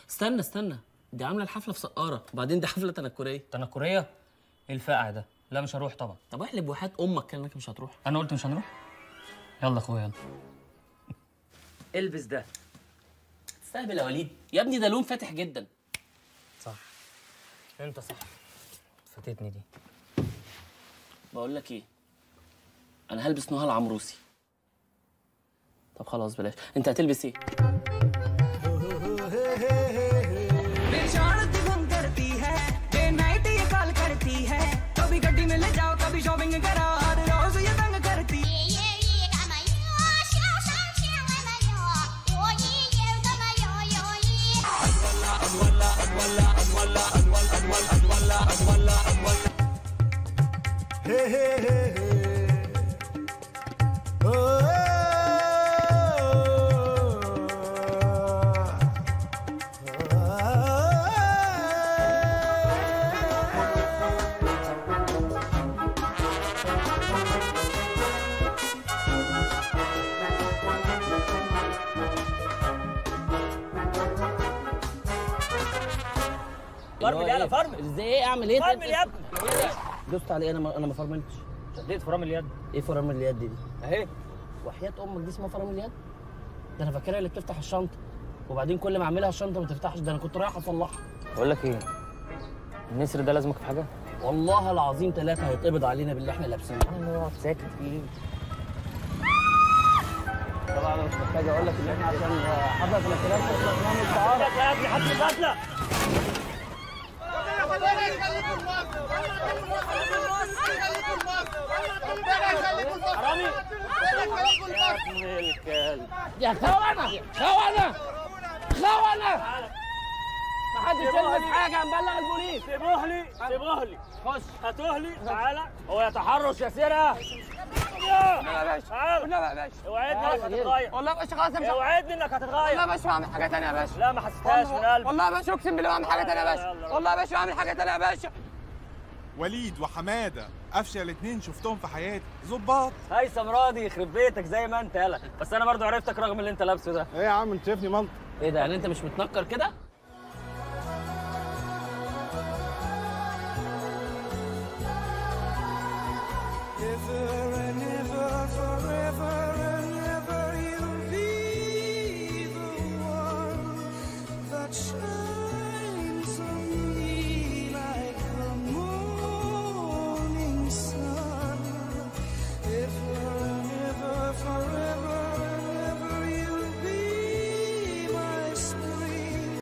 استنى استنى دي عامله الحفله في سقاره وبعدين دي حفله تنكريه تنكريه ايه الفقع ده لا مش هروح طبعا طب احلب وحات امك كانك مش هتروح انا قلت مش هنروح يلا اخويا يلا البس ده تستهبل يا وليد يا ابني ده لون فاتح جدا صح انت صح فاتتني دي بقول لك ايه انا هلبس نهى العمروسي طب خلاص بلاش انت هتلبس ايه बेशर्त गुम करती है डे नाइट ये कॉल करती है कभी गड्डी में ले जाओ कभी शॉपिंग करो हर रोज ये तंग करती 夜夜干嘛哟？小上千万嘛哟，我一夜干嘛哟哟一。 فرمل يلا فرمل ازاي ايه اعمل ايه فرمل يا ابني دوست عليه انا ما انا ما فرملتش شديت فرامل اليد ايه فرامل اليد دي اهي وحياه امك دي اسمها فرامل اليد ده انا فاكرها اللي بتفتح الشنطه وبعدين كل ما اعملها الشنطه ما تفتحش ده انا كنت رايح اصلحها بقول لك ايه النسر ده لازمك في حاجه والله العظيم ثلاثه هيتقبض علينا باللي احنا لابسينه انا اقعد ساكت ايه طبعا انا مش محتاج اقول لك ان احنا عشان حفله الكلام تخلص نعمل تعارف يا ابني حد قتله حرامي يا ابن الكلب يا خونه خونه خونه محدش يلبس حاجه هنبلغ البوليس سيبوه لي سيبوه لي خش هاتوه لي تعالى هو يتحرش يا سيرة يا تعالى والنبي يا باشا اوعدني انك هتتغير والله يا باشا خلاص امشي اوعدني انك والله يا هتتغير باشا بعمل حاجه ثانيه يا باشا لا ما حسيتهاش من قلبي والله يا باشا اقسم بالله بعمل حاجه ثانيه يا يلا، باشا يلا. والله يا باشا بعمل حاجه ثانيه يا باشا وليد وحماده افشل اتنين شفتهم في حياتي ظباط هيثم راضي يخرب بيتك زي ما انت يلا بس انا برضو عرفتك رغم اللي انت لابسه ده ايه يا عم انت شايفني ملط ايه ده يعني انت مش متنكر كده Ever and ever, forever and ever, you'll be the one that shines.